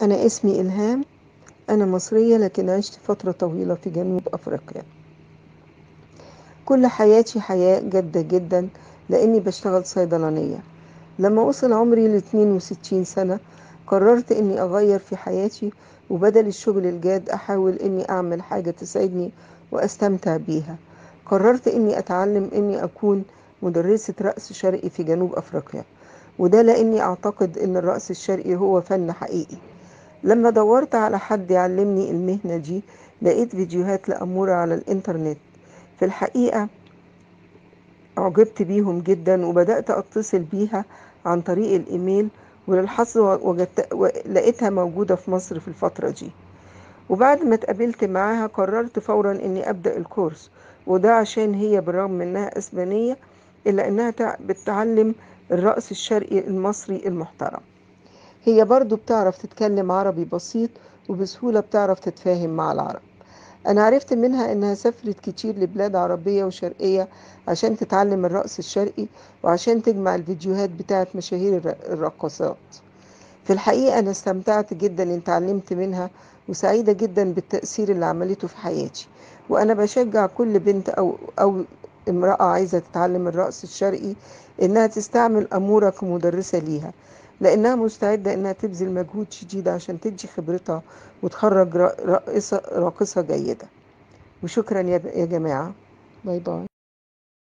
أنا اسمي إلهام أنا مصرية لكن عشت فترة طويلة في جنوب أفريقيا كل حياتي حياة جادة جدا لأني بشتغل صيدلانية لما وصل عمري ل 62 سنة قررت إني أغير في حياتي وبدل الشغل الجاد أحاول إني أعمل حاجة تسعدني وأستمتع بيها قررت إني أتعلم إني أكون مدرسة رقص شرقي في جنوب أفريقيا وده لأني أعتقد إن الرقص الشرقي هو فن حقيقي لما دورت على حد يعلمني المهنة دي لقيت فيديوهات لأمورة على الإنترنت في الحقيقة أعجبت بيهم جدا وبدأت أتصل بيها عن طريق الإيميل وللحظ وجدت لقيتها موجودة في مصر في الفترة دي وبعد ما اتقابلت معاها قررت فورا اني ابدا الكورس وده عشان هي بالرغم من انها اسبانيه الا انها بتعلم الرقص الشرقي المصري المحترم هي برضو بتعرف تتكلم عربي بسيط وبسهولة بتعرف تتفاهم مع العرب أنا عرفت منها إنها سافرت كتير لبلاد عربية وشرقية عشان تتعلم الرقص الشرقي وعشان تجمع الفيديوهات بتاعت مشاهير الرقصات في الحقيقة أنا استمتعت جدا إن تعلمت منها وسعيدة جدا بالتأثير اللي عملته في حياتي وأنا بشجع كل بنت أو أو امرأة عايزة تتعلم الرقص الشرقي إنها تستعمل أمورة كمدرسة ليها لأنها مستعدة إنها تبذل مجهود شديد عشان تدي خبرتها وتخرج راقصة راقصة جيدة وشكرا يا جماعة باي باي